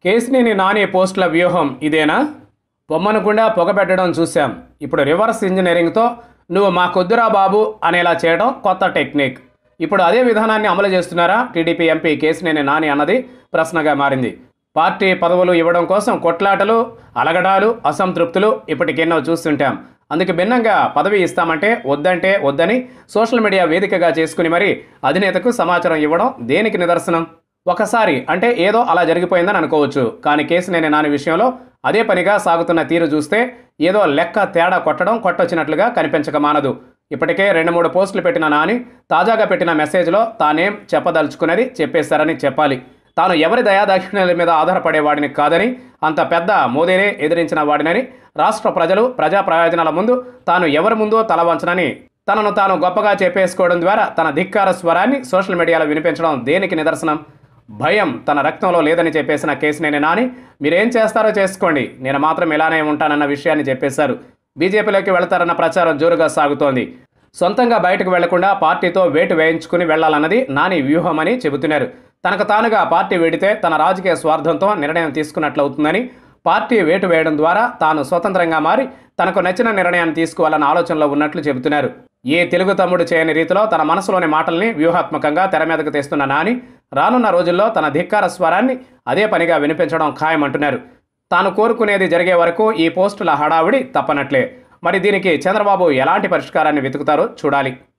కేసినేని నాని పోస్టుల వ్యూహం ఇదేనా పొమ్మనకుండా పొగబెట్టడం చూశాం ఇప్పుడు రివర్స్ ఇంజనీరింగ్తో నువ్వు మా కొద్దురా బాబు అనేలా చేయడం కొత్త టెక్నిక్ ఇప్పుడు అదే విధానాన్ని అమలు చేస్తున్నారా టీడీపీ ఎంపీ కేసినేని నాని అన్నది ప్రశ్నగా మారింది పార్టీ పదవులు ఇవ్వడం కోసం కొట్లాటలు అలగడాలు అసంతృప్తులు ఇప్పటికెన్నో చూస్తుంటాం అందుకు భిన్నంగా పదవి ఇస్తామంటే వద్దంటే వద్దని సోషల్ మీడియా వేదికగా చేసుకుని మరి అధినేతకు సమాచారం ఇవ్వడం దేనికి నిదర్శనం ఒకసారి అంటే ఏదో అలా జరిగిపోయిందని అనుకోవచ్చు కానీ కేసినేని నాని విషయంలో అదే పనిగా సాగుతున్న తీరు చూస్తే ఏదో లెక్క తేడా కొట్టడం కొట్టొచ్చినట్లుగా కనిపించక మానదు ఇప్పటికే రెండు మూడు పోస్టులు పెట్టిన నాని తాజాగా పెట్టిన మెసేజ్లో తానేం చెప్పదలుచుకున్నది చెప్పేశారని చెప్పాలి తాను ఎవరి దయాదాక్షిణ్యాల మీద ఆధారపడేవాడిని కాదని అంత పెద్ద మోదీనే ఎదిరించిన వాడినని రాష్ట్ర ప్రజలు ప్రజా ప్రయోజనాల ముందు తాను ఎవరి ముందో తల వంచనని తనను తాను గొప్పగా చెప్పేసుకోవడం ద్వారా తన ధిక్కార స్వరాన్ని సోషల్ మీడియాలో వినిపించడం దేనికి నిదర్శనం భయం తన రక్తంలో లేదని చెప్పేసిన కేసినేని నాని మీరేం చేస్తారో చేసుకోండి నేను మాత్రం ఇలానే ఉంటానన్న విషయాన్ని చెప్పేశారు బీజేపీలోకి వెళతారన్న ప్రచారం జోరుగా సాగుతోంది సొంతంగా బయటకు వెళ్లకుండా పార్టీతో వేటు వేయించుకుని వెళ్లాలన్నది నాని వ్యూహమని చెబుతున్నారు తనకు తానుగా పార్టీ వెడితే తన రాజకీయ స్వార్థంతో నిర్ణయం తీసుకున్నట్లవుతుందని పార్టీ వేటు వేయడం ద్వారా తాను స్వతంత్రంగా మారి తనకు నచ్చిన నిర్ణయాన్ని తీసుకోవాలన్న ఆలోచనలో ఉన్నట్లు చెబుతున్నారు ఏ తెలుగు తమ్ముడు చేయని రీతిలో తన మనసులోని మాటల్ని వ్యూహాత్మకంగా తెర మీదకు తెస్తున్న నాని రానున్న రోజుల్లో తన ధిక్కార స్వరాన్ని అదే పనిగా వినిపించడం ఖాయమంటున్నారు తాను కోరుకునేది జరిగే వరకు ఈ పోస్టుల హడావిడి తప్పనట్లే మరి దీనికి చంద్రబాబు ఎలాంటి పరిష్కారాన్ని వెతుకుతారో చూడాలి